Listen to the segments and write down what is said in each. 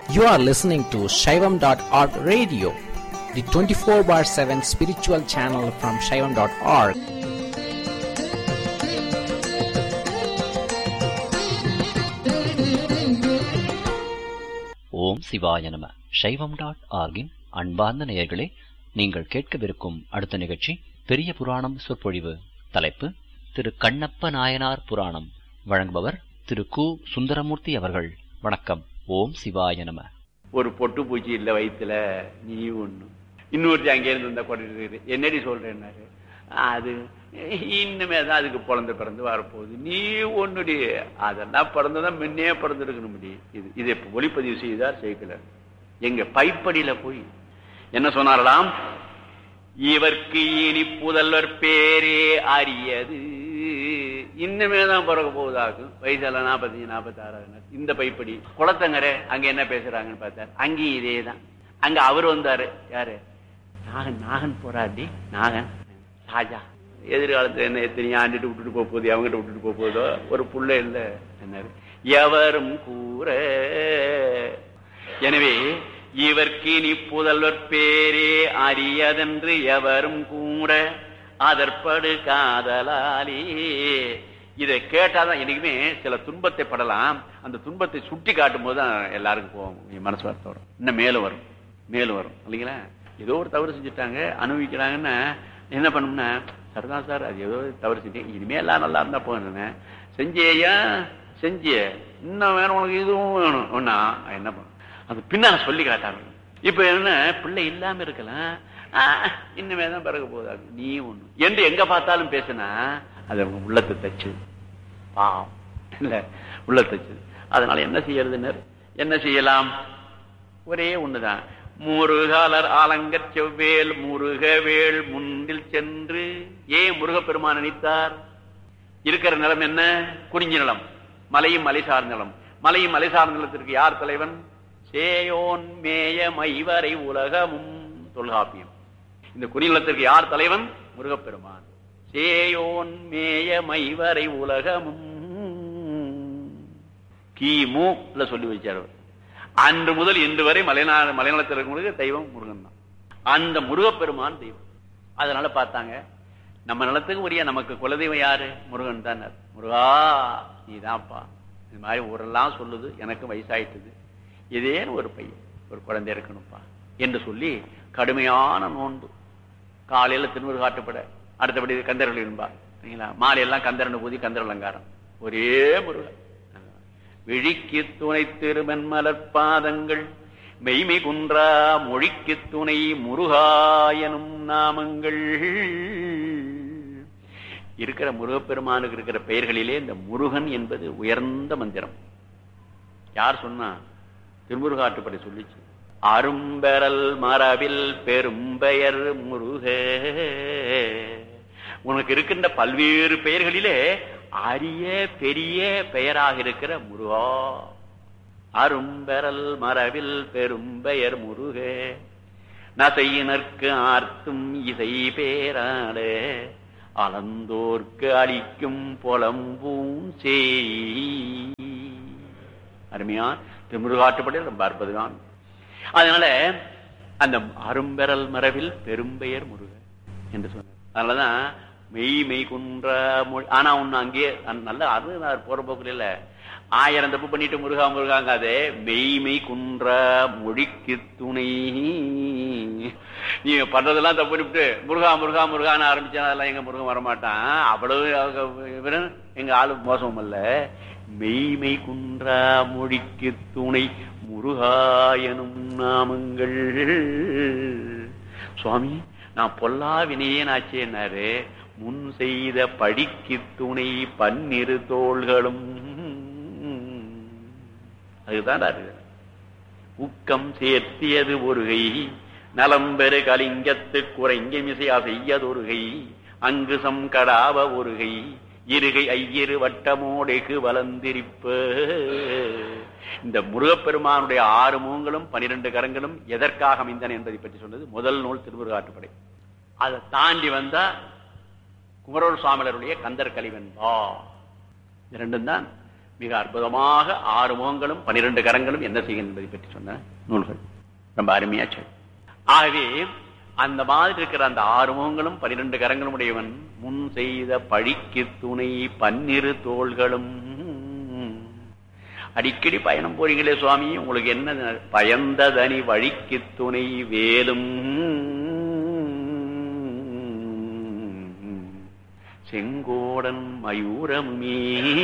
You are listening to Shaivam.org radio, the 24 bar 7 spiritual channel from Shaivam.org. ஓம் சிவாய நம சைவம் dot ஆர்கின் அன்பார்ந்த நேயர்களே நீங்கள் கேட்கவிருக்கும் அடுத்த நிகழ்ச்சி பெரிய புராணம் சொற்பொழிவு தலைப்பு திரு கண்ணப்ப நாயனார் புராணம் வழங்குபவர் திரு கு சுந்தரமூர்த்தி அவர்கள் வணக்கம் ஓம் சிவாய நம ஒரு பொட்டு பூச்சி இல்ல வயித்துல நீ ஒண்ணு இன்னொருத்தி அங்கே இருந்து வந்தா கொண்டு என்னடி சொல்றேன்னாரு அது இன்னுமே தான் அதுக்கு குழந்தை பிறந்து வரப்போகுது நீ ஒண்ணுடி அதெல்லாம் பிறந்ததான் முன்னே பிறந்திருக்கணும் முடி இது இதை இப்ப ஒளிப்பதிவு செய்தார் சேர்க்கல எங்க பைப்படியில போய் என்ன சொன்னாரலாம் இவர்க்கு இனி புதல்வர் பேரே அறியது இன்னுமே தான் பிறக்க போகுதாகும் வயசுல நாற்பத்தஞ்சு நாற்பத்தி ஆறாவது இந்த பைப்படி குளத்தங்கரை அங்க என்ன பேசுறாங்கன்னு பார்த்தார் அங்கேயும் இதே தான் அங்க அவர் வந்தாரு யாரு நாகன் நாகன் போறாடி நாகன் ராஜா எதிர்காலத்துல என்ன எத்தனை ஆண்டுட்டு விட்டுட்டு போக போகுது அவங்ககிட்ட விட்டுட்டு போக போதோ ஒரு புள்ள இல்ல என்னாரு எவரும் கூற எனவே இவர்க்கு நீ புதல்வர் பேரே அறியதென்று எவரும் கூற அதற்படு காதலாலே இதை கேட்டாதான் என்னைக்குமே சில துன்பத்தை படலாம் அந்த துன்பத்தை சுட்டி காட்டும் போது தான் எல்லாருக்கும் போகும் மனசு வருத்தம் இன்னும் மேலும் வரும் மேலும் வரும் இல்லைங்களா ஏதோ ஒரு தவறு செஞ்சுட்டாங்க அனுபவிக்கிறாங்கன்னா என்ன பண்ணும்னா சரிதான் சார் அது ஏதோ தவறு செஞ்சேன் இனிமே எல்லாம் நல்லா இருந்தா போனேன் செஞ்சேயா செஞ்சிய இன்னும் வேணும் உனக்கு இதுவும் வேணும் ஒன்னா என்ன பண்ணும் அது பின்னால சொல்லி காட்டாங்க இப்ப என்ன பிள்ளை இல்லாம இருக்கலாம் இன்னுமே தான் பிறகு போதாது நீ ஒண்ணு என்று எங்க பார்த்தாலும் பேசினா அது அவங்க உள்ளத்தை தச்சு பாவம் இல்ல உள்ள தச்சு அதனால என்ன செய்யறதுன்னு என்ன செய்யலாம் ஒரே ஒண்ணுதான் முருகாலர் ஆலங்கற் செவ்வேல் முருகவேள் முன்னில் சென்று ஏன் முருகப்பெருமான் நினைத்தார் இருக்கிற நிலம் என்ன குறிஞ்சி நிலம் மலையும் மலை சார் நிலம் மலையும் மலை சார் நிலத்திற்கு யார் தலைவன் சேயோன் மேய மைவரை உலகமும் தொல்காப்பியம் இந்த குறிநிலத்திற்கு யார் தலைவன் முருகப்பெருமான் சேயோன் மேய மைவரை உலகமும் கிமு சொல்லி வச்சார் அன்று முதல் இன்று வரை மலைநாடு மலைநலத்தில் இருக்கக்கூடிய தெய்வம் முருகன் தான் அந்த முருகப்பெருமான் தெய்வம் அதனால பார்த்தாங்க நம்ம நிலத்துக்கு உரிய நமக்கு குலதெய்வம் யாரு முருகன் தான் முருகா நீதான்ப்பா இது மாதிரி ஊரெல்லாம் சொல்லுது எனக்கு வயசாயிட்டுது இதேன்னு ஒரு பையன் ஒரு குழந்தை இருக்கணும்ப்பா என்று சொல்லி கடுமையான நோன்பு காலையில திருமுரு காட்டுப்பட அடுத்தபடி கந்தர்கள் என்பார் சரிங்களா மாலையெல்லாம் கந்தரன் பூதி கந்தர் அலங்காரம் ஒரே முருகன் விழிக்கு துணை திருமன் மலர்பாதங்கள் மெய்மை குன்றா மொழிக்கு துணை முருகாயனும் நாமங்கள் இருக்கிற முருகப்பெருமானுக்கு இருக்கிற பெயர்களிலே இந்த முருகன் என்பது உயர்ந்த மந்திரம் யார் சொன்னா திருமுருகாட்டுப்படி சொல்லிச்சு அரும்பெறல் மரபில் பெரும்பெயர் முருக உனக்கு இருக்கின்ற பல்வேறு பெயர்களிலே அரிய பெரிய பெயராக இருக்கிற முருகா அரும்பெறல் மரபில் பெரும்பெயர் முருக நசையினர்க்கு ஆர்த்தும் இசை பேராட அலந்தோர்க்கு அளிக்கும் பொலம்பூம் செய் அருமையா திருமுருகாட்டுப்படி ரொம்ப அற்புதமான அதனால அந்த அரும்பெறல் மரபில் பெரும்பெயர் முருக என்று சொன்னார் அதனாலதான் மெய் மெய் குன்ற மொழி ஆனா ஒண்ணு அங்கேயே நல்ல அது போற போக்குல இல்ல ஆயிரம் தப்பு பண்ணிட்டு முருகா முருகாங்க அதே மெய்மெய் குன்ற மொழிக்கு துணை நீ பண்றதெல்லாம் தப்பு பண்ணிவிட்டு முருகா முருகா முருகான்னு ஆரம்பிச்சா அதெல்லாம் எங்க முருகன் வரமாட்டான் அவ்வளவு எங்க ஆளு மோசம் அல்ல மெய்மை குன்றா மொழிக்கு துணை முருகாயனும் நாமங்கள் சுவாமி நான் பொல்லா வினையேனாச்சேன்னாரு முன் செய்த படிக்கு துணை பன்னிரு தோள்களும் அதுதான் உக்கம் சேர்த்தியது ஒருகை நலம்பெரு கலிங்கத்து குறைங்க மிசையா செய்யதொருகை அங்கு சங்கடாவ ஒருகை இருகை ஐயிரு வட்டமோடைக்கு வளர்ந்திருப்ப இந்த முருகப்பெருமானுடைய ஆறு மூங்களும் பனிரெண்டு கரங்களும் எதற்காக அமைந்தன என்பதை பற்றி சொன்னது முதல் நூல் திருமுருகாற்றுப்படை அதை தாண்டி வந்தா குமரூர் சுவாமிகளுடைய கந்தர் கலிவன்பா இந்த ரெண்டும் தான் மிக அற்புதமாக ஆறு முகங்களும் பனிரெண்டு கரங்களும் என்ன செய்யும் என்பதை பற்றி சொன்ன நூல்கள் ரொம்ப அருமையா சொல் ஆகவே அந்த மாதிரி இருக்கிற அந்த ஆறு முகங்களும் பனிரெண்டு கரங்களும் உடையவன் முன் செய்த பழிக்கு துணை பன்னிரு தோள்களும் அடிக்கடி பயணம் போறீங்களே சுவாமி உங்களுக்கு என்ன பயந்ததனி வழிக்கு துணை வேலும் செங்கோடன் மயூரமுமே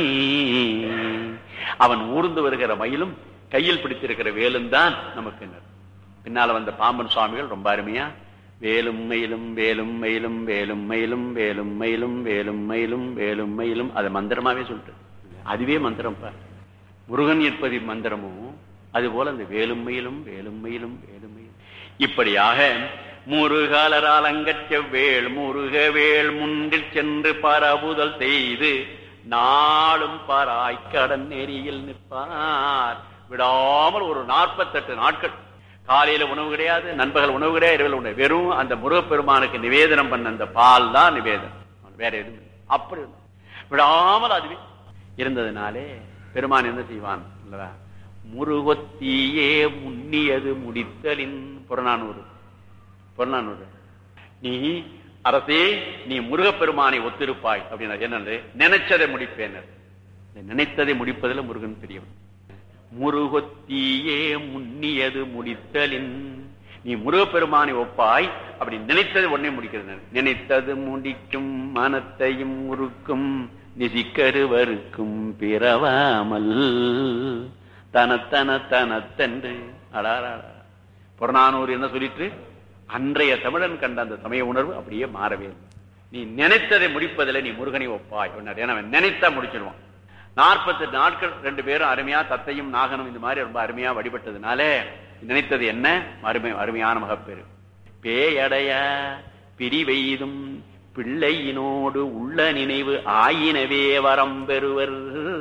அவன் ஊர்ந்து வருகிற மயிலும் கையில் பிடித்திருக்கிற வேலும் தான் நமக்கு என்ன பின்னால வந்த பாம்பன் சுவாமிகள் ரொம்ப அருமையா வேலும் மயிலும் வேலும் மயிலும் வேலும் மயிலும் வேலும் மயிலும் வேலும் மயிலும் வேலும் மயிலும் அது மந்திரமாவே சொல்லிட்டு அதுவே மந்திரம் பார் முருகன் என்பது மந்திரமும் அது போல அந்த வேலும் மயிலும் வேலும் மயிலும் வேலும் மயிலும் இப்படியாக முருகாலரால் அங்கற்ற வேள் முருக வேள் முன்றில் சென்று பரவுதல் செய்து நாளும் பாராய் கடன் நெறியில் நிற்பார் விடாமல் ஒரு நாற்பத்தெட்டு நாட்கள் காலையில உணவு கிடையாது நண்பகல் உணவு கிடையாது இரவில் உணவு வெறும் அந்த முருகப்பெருமானுக்கு நிவேதனம் பண்ண அந்த பால் தான் நிவேதனம் வேற எதுவும் இல்லை. அப்படி இருந்தான். விடாமல் அதுவே இருந்ததுனாலே பெருமான் என்ன செய்வான் அல்லவா முருகொத்தியே முன்னியது முடித்தலின் புறநானூறு புறநானூறு நீ அரசே நீ முருகப்பெருமானை ஒத்திருப்பாய் அப்படின்னா என்னது நினைச்சதை முடிப்பேன் நினைத்ததை முடிப்பதில் முருகன் பெரியவன் முருகொத்தியே முன்னியது முடித்தலின் நீ முருகப்பெருமானை ஒப்பாய் அப்படி நினைத்தது உடனே முடிக்கிறது நினைத்தது முடிக்கும் மனத்தையும் முறுக்கும் நிசிக்கருவருக்கும் பிறவாமல் தனத்தன தனத்தன்று அடாரா புறநானூறு என்ன சொல்லிட்டு அன்றைய தமிழன் கண்ட அந்த சமய உணர்வு அப்படியே மாறவே இல்லை. நீ நினைத்ததை முடிப்பதில் நீ முருகனை ஒப்பாய் அப்படின்னாரு. ஏன்னா அவன் நினைத்தா முடிச்சிடுவான் நாற்பத்தெட்டு நாட்கள் ரெண்டு பேரும் அருமையா தத்தையும் நாகனும் இந்த மாதிரி ரொம்ப அருமையா வழிபட்டதுனால நினைத்தது என்ன அருமை அருமையான மகப்பேறு பேயடைய பிரிவெய்தும் பிள்ளையினோடு உள்ள நினைவு ஆயினவே வரம் பெறுவர்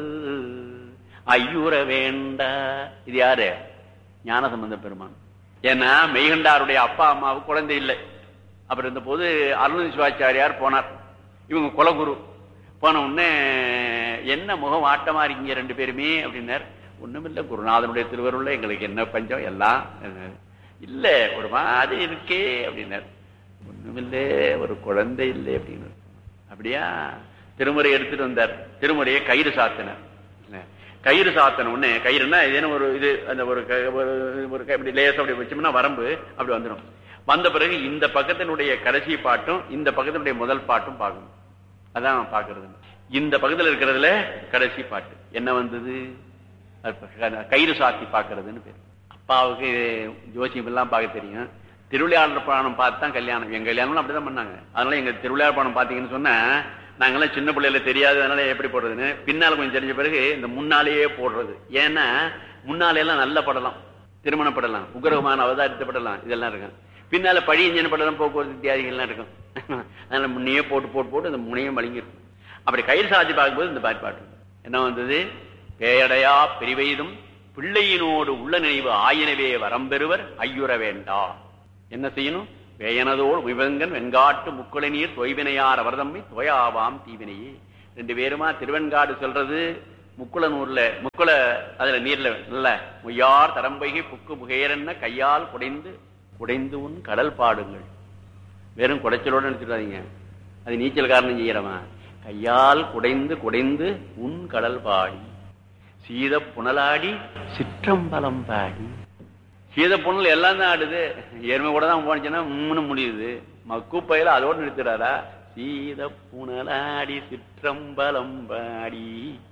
ஐயுற வேண்டா இது யாரு ஞானசம்பந்த பெருமான் ஏன்னா மெய்கண்டாருடைய அப்பா அம்மாவுக்கு குழந்தை இல்லை அப்புறம் இருந்த போது அருண் சிவாச்சாரியார் போனார் இவங்க குலகுரு போன உடனே என்ன முகம் ஆட்டமா இருக்கீங்க ரெண்டு பேருமே அப்படின்னார் ஒண்ணுமில்ல குருநாதனுடைய திருவருள்ல எங்களுக்கு என்ன பஞ்சம் எல்லாம் இல்ல ஒரு மாதிரி இருக்கே அப்படின்னார் ஒண்ணுமில்ல ஒரு குழந்தை இல்லை அப்படின்னு அப்படியா திருமுறை எடுத்துட்டு வந்தார் திருமுறையை கயிறு சாத்தினார் கயிறு சாத்தன உடனே கயிறுனா இது ஒரு இது அந்த ஒரு க- ஒரு- ஒரு க- இப்படி லேசா அப்படி வச்சோம்னா வரம்பு அப்படி வந்துடும் வந்த பிறகு இந்த பக்கத்தினுடைய கடைசி பாட்டும் இந்த பக்கத்தினுடைய முதல் பாட்டும் பார்க்கணும் அதான் பாக்குறது இந்த பக்கத்துல இருக்கிறதுல கடைசி பாட்டு என்ன வந்தது அது ப- கயிறு சாத்தி பாக்குறதுன்னு பேர் அப்பாவுக்கு ஜோசியம் எல்லாம் பார்க்க தெரியும் திருவிளையாடல் புராணம் பார்த்து தான் கல்யாணம் எங்க கல்யாணம் அப்படிதான் பண்ணாங்க அதனால எங்க திருவிளையாடல் புராணம் பாத்தீங்கன்னு சொன்னா நாங்கெல்லாம் சின்ன பிள்ளைல தெரியாததுனால எப்படி போடுறதுன்னு பின்னால கொஞ்சம் தெரிஞ்ச பிறகு இந்த முன்னாலேயே போடுறது ஏன்னா முன்னாலே எல்லாம் நல்ல படலாம் திருமண படலாம் உக்ரகமான அவதாரித்த படலாம் இதெல்லாம் இருக்கும் பின்னால பழி இஞ்சன படலாம் போக்குவரத்து இத்தியாதிகள்லாம் இருக்கும் அதனால முன்னையே போட்டு போட்டு போட்டு இந்த முனையும் வழங்கிருக்கும் அப்படி கயிறு சாதி பார்க்கும்போது இந்த பாட்டு பாட்டு என்ன வந்தது பேயடையா பிரிவெய்தும் பிள்ளையினோடு உள்ள நினைவு ஆயினவே வரம்பெறுவர் ஐயுற வேண்டா என்ன செய்யணும் வேயனதோடு விவங்கன் வெண்காட்டு முக்குளை நீர் தொய்வினையார் அவர்தம்மை தோயாவாம் தீவினையே ரெண்டு பேருமா திருவெண்காடு சொல்றது முக்குளனூர்ல முக்குள அதுல நீர்ல நல்ல முய்யார் தரம்பைகை புக்கு புகையரென்ன கையால் குடைந்து குடைந்து உன் கடல் பாடுங்கள் வெறும் குடைச்சலோட நினைச்சிடாதீங்க அது நீச்சல் காரணம் செய்யறவன் கையால் குடைந்து குடைந்து உன் கடல் பாடி சீத புனலாடி சிற்றம்பலம் பாடி சீத புனல் எல்லாம் தான் ஆடுது எருமை கூட தான் போனுச்சுன்னா உம்முன்னு முடியுது மக்கு பயில அதோடு நிறுத்துறாரா சீத புனலாடி சிற்றம்பலம் பாடி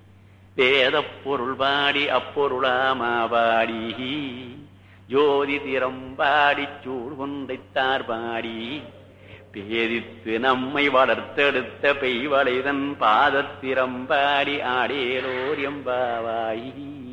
வேத பொருள் பாடி அப்பொருளாமா பாடி ஜோதி திறம்பாடி சூழ் கொண்டைத்தார் பாடி பேதித்து நம்மை வளர்த்தெடுத்த பெய்வளைதன் பாதத்திறம்பாடி ஆடேலோர் எம்பாவாய்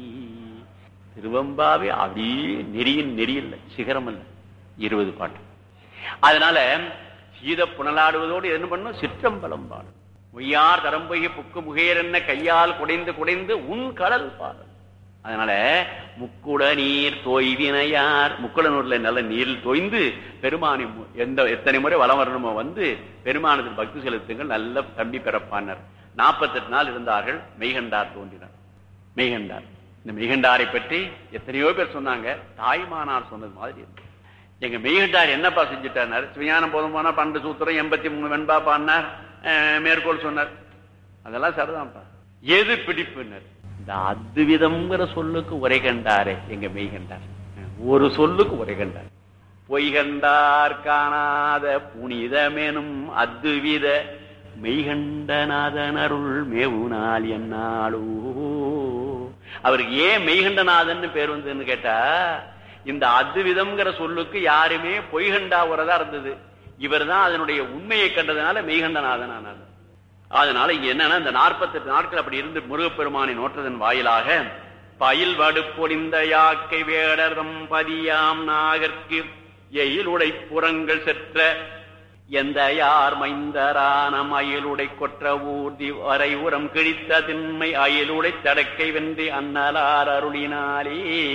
திருவம்பாவே அப்படியே நெறியின் நெறியில் சிகரம் அல்ல இருபது பாட்டு அதனால சீத புனலாடுவதோடு என்ன பண்ணும் சிற்றம்பலம் பாடும் பொய்யார் தரம்பொய்ய புக்கு முகையரென்ன கையால் குடைந்து குடைந்து உன் கடல் பாடும் அதனால முக்குட நீர் தோய்வினையார் முக்குடனூர்ல நல்ல நீரில் தோய்ந்து பெருமானி மு- எந்த எத்தனை முறை வலம் வரணுமோ வந்து பெருமானத்தில் பக்தி செலுத்துங்கள் நல்ல தம்பி பிறப்பானர் நாற்பத்தெட்டு நாள் இருந்தார்கள் மெய்கண்டார் தோன்றினார் மெய்கண்டார் இந்த மெய்கண்டாரை பற்றி எத்தனையோ பேர் சொன்னாங்க தாய்மானார் சொன்னது மாதிரி இருக்கு எங்க மெய்கண்டார் என்னப்பா செஞ்சுட்டார் சிவஞானம் போதும் போனா பன்னெண்டு சூத்திரம் எண்பத்தி மூணு வெண்பா பாடினார் அஹ், மேற்கோள் சொன்னார் அதெல்லாம் சரிதான்ப்பா எது பிடிப்புனர் இந்த அத்விதம்ங்கிற சொல்லுக்கு உரை கண்டாரே எங்க மெய்கண்டார் ஒரு சொல்லுக்கு உரை கண்டார் பொய்கண்டார் காணாத புனிதமெனும் அத்துவித மெய்கண்டநாதன் அருள் மேவுனால் என்னாலோ அவருக்கு ஏன் மெய்கண்டநாதன் பேர் வந்ததுன்னு கேட்டா இந்த அத்விதம்ங்கிற சொல்லுக்கு யாருமே பொய்கண்டா உரதா இருந்தது இவர் தான் அதனுடைய உண்மையை கண்டதுனால மெய்கண்டநாதன் ஆனார் அதனால இங்க என்னன்னா இந்த 48 நாட்கள் அப்படி இருந்து முருகப்பெருமானை நோற்றதன் வாயிலாக பயில் வடுப்பொழிந்த யாக்கை வேடர்தம் பதியாம் நாகர்க்கு எயிலுடை புறங்கள் செற்ற எந்த யார் மைந்தரான மயிலுடை கொற்ற ஊர்தி வரை உரம் கிழித்த திண்மை அயிலுடை தடக்கை வென்றி அன்னலார் அருளினாலே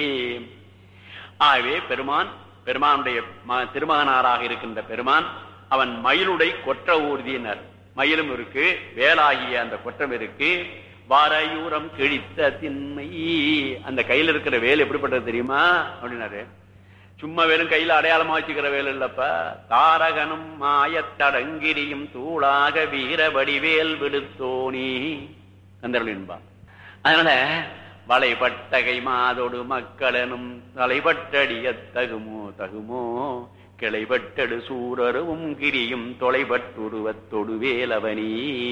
ஆகவே பெருமான் பெருமானுடைய ம- திருமகனாராக இருக்கின்ற பெருமான் அவன் மயிலுடை கொற்ற ஊர்தியினர் மயிலும் இருக்கு வேலாகிய அந்த கொற்றம் இருக்கு வாரையூரம் கிழித்த திண்மை அந்த கையில இருக்கிற வேல் எப்படிப்பட்டது தெரியுமா அப்படின்னாரு சும்மா வெறும் கையில அடையாளமா வச்சுக்கிற வேல் இல்லப்ப தாரகனும் மாயத்தடங்கிரியும் தூளாக வீரவடிவேல் விடுத்தோனி கந்தர்களின்பா அதனால வளைபட்டகை மாதொடு மக்களனும் தலைபட்டடிய தகுமோ தகுமோ கிளைபட்டடு சூரருவும் கிரியும் தொலைபட்டுருவத் தொடுவேலவனி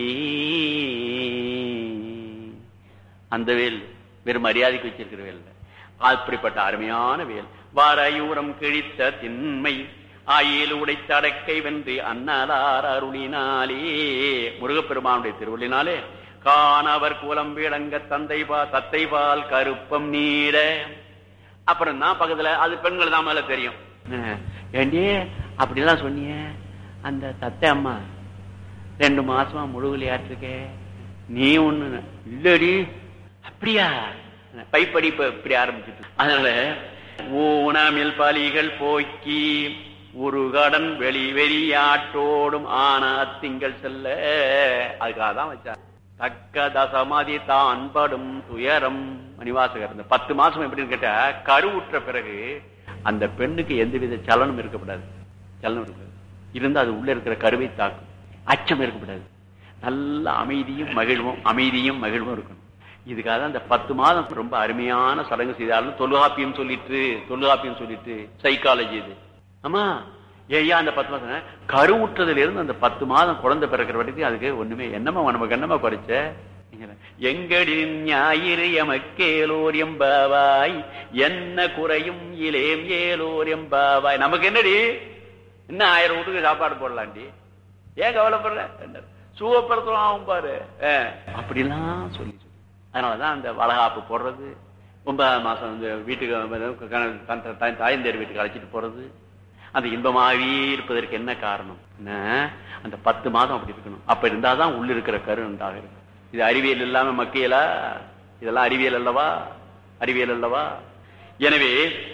அந்த வேல் வெறும் மரியாதைக்கு வச்சிருக்கிற வேல் இல்ல. அப்படிப்பட்ட அருமையான வேல் வாரையூரம் கிழித்த திண்மை ஆயில் உடைத்தடக்கை வென்று அன்னலார் அருளினாலே முருகப்பெருமானுடைய திருவள்ளினாலே காணவர் குலம் விளங்க தந்தை பா தத்தை பால் கருப்பம் நீட அப்புறம் தான் பக்கத்துல அது பெண்கள் தான் மேல தெரியும் அஹ், ஏண்டி அப்படிலாம் சொன்னியே அந்த தத்தை அம்மா ரெண்டு மாசமா முழுகலையாட்டிருக்கே நீ ஒண்ணு இல்லடி அப்படியா பைப்படிப்பு இப்படி ஆரம்பிச்சுட்டு அதனால ஊனமில் பலிகள் போக்கி ஒரு கடன் வெளி வெறியாட்டோடும் ஆனா திங்கள் செல்ல அதுக்காக தான் வச்சார் தக்க தசமதி தான் படும் துயரம் மணிவாசகர் இந்த பத்து மாசம் எப்படின்னு கேட்டா கருவுற்ற பிறகு அந்த பெண்ணுக்கு எந்தவித சலனம் இருக்கக்கூடாது சலனம் இருக்கக்கூடாது இருந்தா அது உள்ள இருக்கிற கருவை தாக்கும் அச்சம் இருக்கக்கூடாது நல்ல அமைதியும் மகிழ்வும் அமைதியும் மகிழ்வும் இருக்கணும் இதுக்காக தான் இந்த பத்து மாதம் ரொம்ப அருமையான சடங்கு செய்தாலும் தொல்காப்பியம் சொல்லிட்டு தொல்காப்பியம் சொல்லிட்டு சைக்காலஜி இது ஆமா ஏய்யா அந்த பத்து மாசம் கருவுற்றதுல இருந்து அந்த பத்து மாதம் குழந்தை பிறக்கிற வரைக்கும் அதுக்கு ஒண்ணுமே என்னமா நமக்கு என்னமா குறைச்ச எங்கடி ஞாயிறு எமக்கேலோர் எம்பாவாய் என்ன குறையும் இலேம் ஏலோர் எம்பாவாய் நமக்கு என்னடி இன்னும் ஆயிரம் வீட்டுக்கு சாப்பாடு போடலாண்டி ஏன் கவலைப்படுற சுகப்படுத்துவான் பாரு அஹ், அப்படிலாம் சொல்லி சொல்லி அதனாலதான் அந்த வளகாப்பு போடுறது ஒன்பதாம் மாசம் வந்து வீட்டுக்கு வந்து கண- தன் தாய்- தாயந்தேர் வீட்டுக்கு அழைச்சிட்டு போறது அந்த இன்பமாகவே இருப்பதற்கு என்ன காரணம் என்ன? அந்த பத்து மாதம் அப்படி இருக்கணும் அப்ப இருந்தாதான் உள்ள இருக்கிற கரு நன்றாக இருக்கும் இது அறிவியல் இல்லாம மக்கியலா இதெல்லாம் அறிவியல் அல்லவா அறிவியல் அல்லவா எனவே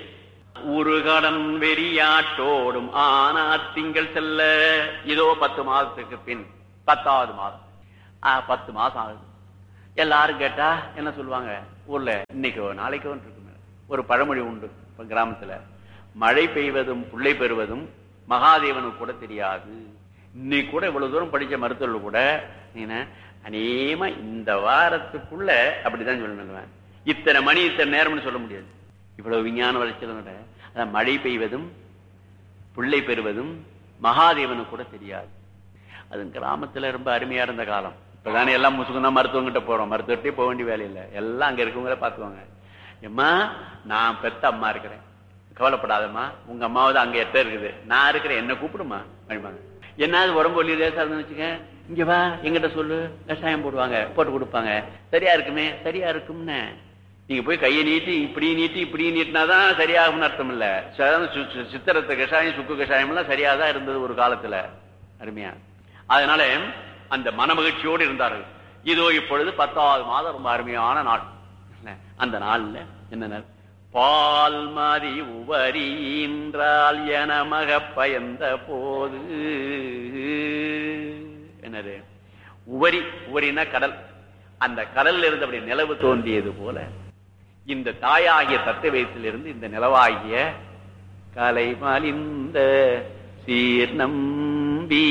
ஒரு கடன் வெறியாட்டோடும் ஆனா திங்கள் செல்ல இதோ பத்து மாதத்துக்கு பின் பத்தாவது மாதம் ஆ, பத்து மாசம் ஆகுது எல்லாரும் கேட்டா என்ன சொல்லுவாங்க ஊர்ல இன்னைக்கோ நாளைக்கோ இருக்கு ஒரு பழமொழி உண்டு இப்ப கிராமத்துல மழை பெய்வதும் புள்ளை பெறுவதும் மகாதேவனுக்கு கூட தெரியாது இன்னைக்கு கூட இவ்வளவு தூரம் படிச்ச மருத்துவர்கள் கூட என்ன அநேகமா இந்த வாரத்துக்குள்ள அப்படிதான் சொல்லணும் இத்தனை மணி இத்தனை நேரம்னு சொல்ல முடியாது இவ்வளவு விஞ்ஞான வளர்ச்சியில அதான் மழை பெய்வதும் பிள்ளை பெறுவதும் மகாதேவனுக்கு கூட தெரியாது அது கிராமத்துல ரொம்ப அருமையா இருந்த காலம் இப்பதானே எல்லாம் முசுகுந்தா மருத்துவங்கிட்ட போறோம் மருத்துவர்கிட்டே போக வேண்டிய வேலை இல்லை எல்லாம் அங்க இருக்கவங்கள பாத்துவாங்க எம்மா நான் பெத்த அம்மா இருக்கிறேன் கவலைப்படாதம்மா உங்க அம்மாவது அங்க எட்ட இருக்குது நான் இருக்கிறேன் என்ன கூப்பிடுமா அப்படிம்பாங்க என்னாவது உடம்பு ஒல்லி லேசா இருந்து வச்சுக்க இங்க வா எங்கிட்ட சொல்லு கஷாயம் போடுவாங்க போட்டு கொடுப்பாங்க சரியா இருக்குமே சரியா இருக்கும்னு நீங்க போய் கையை நீட்டி இப்படி நீட்டி இப்படி நீட்டினாதான் சரியாகும்னு அர்த்தம் இல்ல சாதாரண சு- சு- சித்திரத்தை கஷாயம் சுக்கு கஷாயம் எல்லாம் சரியா தான் இருந்தது ஒரு காலத்துல அருமையா அதனால அந்த மனமகிழ்ச்சியோடு இருந்தார்கள் இதோ இப்பொழுது பத்தாவது மாதம் ரொம்ப அருமையான நாள் இல்ல? அந்த நாள்ல என்ன பால் மதி உவரின்றால் என மக பயந்த போது என்னது உவரி உவரினா கடல் அந்த கடல்ல இருந்து அப்படி நிலவு தோன்றியது போல இந்த தாயாகிய தத்துவத்திலிருந்து இந்த நிலவாகிய கலை மலிந்த சீர் நம்பி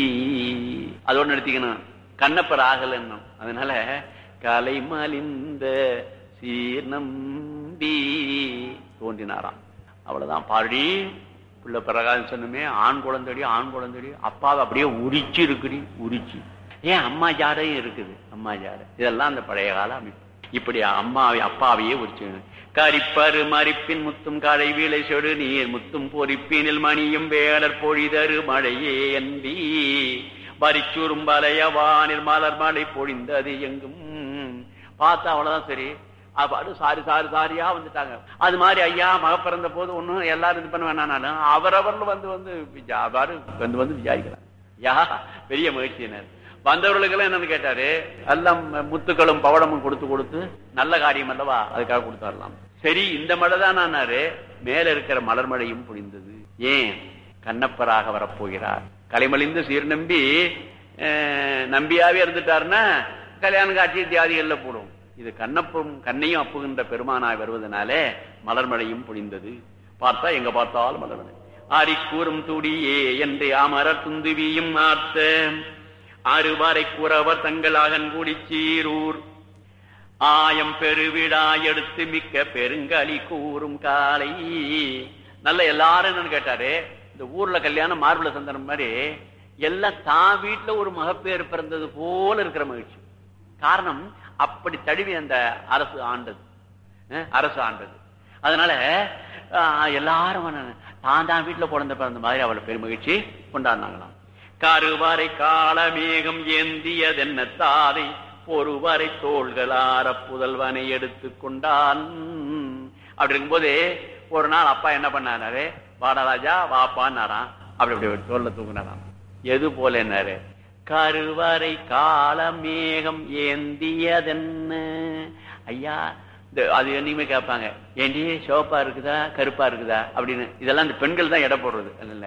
அதோட நிறுத்திக்கணும் கண்ணப்பர் ஆகல என்னும் அதனால கலை மலிந்த சீர் நம்பி தோன்றினாராம் அவ்வளவுதான் பாடி பிள்ளை பிரகாசம் சொன்னமே ஆண் குழந்தைடி ஆண் குழந்தைடி அப்பாவை அப்படியே உரிச்சு இருக்குடி உரிச்சு ஏன் அம்மா ஜாடையும் இருக்குது அம்மா ஜாடை இதெல்லாம் அந்த பழைய கால அமைப்பு இப்படி அம்மாவை அப்பாவையே உரிச்சு கரிப்பரு மறிப்பின் முத்தும் காடை வீழை சொடு நீர் முத்தும் பொறிப்பினில் மணியும் வேலர் பொழிதரு மழையே என்பி வரிச்சுரும் வலையவானில் மலர் மழை பொழிந்தது எங்கும் பார்த்தா அவ்வளவுதான் சரி அப்பாடு சாரி சாரி சாரியா வந்துட்டாங்க அது மாதிரி ஐயா மக பிறந்த போது ஒண்ணும் எல்லாரும் இது பண்ண வேணானாலும் அவரவர்கள் வந்து வந்து விஜா- அவ்வாறு வந்து வந்து விசாரிக்கிறாங்க யா பெரிய மகிழ்ச்சியினர் வந்தவர்களுக்கெல்லாம் என்னன்னு கேட்டாரு எல்லாம் முத்துக்களும் பவளமும் கொடுத்து கொடுத்து நல்ல காரியம் அல்லவா அதுக்காக கொடுத்தாரலாம் சரி இந்த மழை தான் ஆனாரு மேல இருக்கிற மலர் மழையும் பொழிந்தது ஏன் கண்ணப்பராக வரப்போகிறார் கலைமலிந்து சீர் நம்பி அஹ், நம்பியாவே இருந்துட்டாருன்னா கல்யாண காட்சி தியாதிகள்ல போடும் இது கண்ணப்பும் கண்ணையும் அப்புகின்ற பெருமானாய் வருவதனாலே மலர் மழையும் பொழிந்தது பார்த்தா எங்க பார்த்தாலும் மலர் மழை ஆரி கூறும் துடியே என்று அமரர் துந்துவியும் ஆர்த்த ஆறுவாரை கூறவர் தங்களாகன் கூடி சீரூர் ஆயம் பெருவிழா எடுத்து மிக்க பெருங்கலி கூறும் காலை நல்ல எல்லாரும் என்னன்னு கேட்டாரு இந்த ஊர்ல கல்யாணம் மார்புல சந்தனம் மாதிரி எல்லாம் தான் வீட்டுல ஒரு மகப்பேறு பிறந்தது போல இருக்கிற மகிழ்ச்சி காரணம் அப்படி தழுவி அந்த அரசு ஆண்டது அஹ், அரசு ஆண்டது அதனால ஆஹ், எல்லாரும் என்ன- தான் தான் வீட்டுல குழந்தை பிறந்த மாதிரி அவளை பெருமகிழ்ச்சி கொண்டாடினாங்களாம் கருவறை காலமேகம் ஏந்தியதென்ன தாதை பொறுவரை தோள்களார புதல்வனை எடுத்துக் கொண்டான் அப்படி இருக்கும்போது ஒரு நாள் அப்பா என்ன பண்ணாரு வாடராஜா வாப்பான்னாராம் அப்படி அப்படி தோல்ல தூக்குனாராம் எது போல என்னாரு கருவறை காலமேகம் ஏந்தியதென்ன ஐயா இந்த அது என்னைக்குமே கேட்பாங்க ஏண்டி சிவப்பா இருக்குதா கருப்பா இருக்குதா அப்படின்னு இதெல்லாம் இந்த பெண்கள் தான் எடை போடுறது அதனால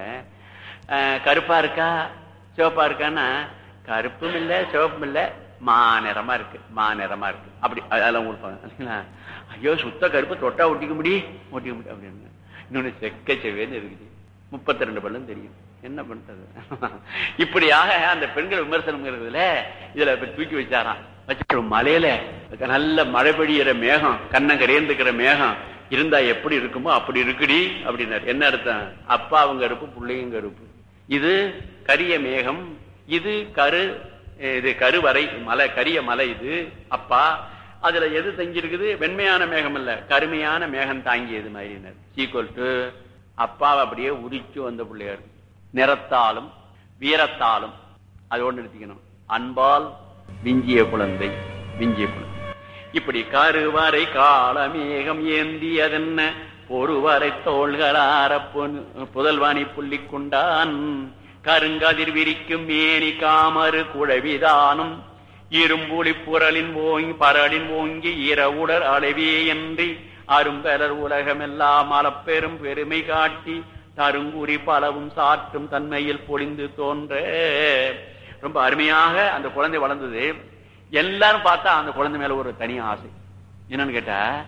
அஹ், கருப்பா இருக்கா சிவப்பா இருக்கான்னா கருப்பும் இல்ல சிவப்பும் இல்ல மா நிறமா இருக்கு மா நிறமா இருக்கு அப்படி அதெல்லாம் கொடுப்பாங்க இல்லைங்களா? ஐயோ சுத்த கருப்பு தொட்டா ஒட்டிக்க முடி ஒட்டிக்க முடி அப்படின்னு இன்னொன்னு செக்க செவேன்னு இருக்குது முப்பத்தி ரெண்டு பல்லும் தெரியும் என்ன பண்றது இப்படியாக அந்த பெண்கள் விமர்சனம் இருக்குதுல இதுல இப்ப தூக்கி வச்சாராம் வச்சுட்டு மலையில நல்ல மழை பெய்யுற மேகம் கண்ணங்கரேந்துக்கிற மேகம் இருந்தா எப்படி இருக்குமோ அப்படி இருக்குடி அப்படின்னாரு என்ன அர்த்தம் அப்பாவும் கருப்பு பிள்ளையும் கருப்பு இது கரிய மேகம் இது கரு இது கருவறை மலை கரிய மலை இது அப்பா அதுல எது தங்கி இருக்குது வெண்மையான மேகம் இல்ல கருமையான மேகம் தாங்கியது மாதிரி சீக்வல் டு அப்பாவை அப்படியே உரிச்சு வந்த பிள்ளையார் நிறத்தாலும் வீரத்தாலும் அதோடு நிறுத்திக்கணும் அன்பால் விஞ்சிய குழந்தை விஞ்சிய குழந்தை இப்படி கருவறை காலமேகம் ஏந்தியதென்ன பொறுவரை தோள்களார பொன்- புதல்வாணி புள்ளிக் கொண்டான் கருங்கதிர் விரிக்கும் மேனி காமரு குழவிதானும் இரும்புலி புரளின் ஓங்கி பரளின் ஓங்கி இரவுடர் அளவே என்று அரும்பெறர் உலகமெல்லாம் அளப்பெரும் பெருமை காட்டி தருங்குறி பலவும் சாற்றும் தன்மையில் பொழிந்து தோன்ற ரொம்ப அருமையாக அந்த குழந்தை வளர்ந்தது எல்லாரும் பார்த்தா அந்த குழந்தை மேல ஒரு தனி ஆசை என்னன்னு கேட்டா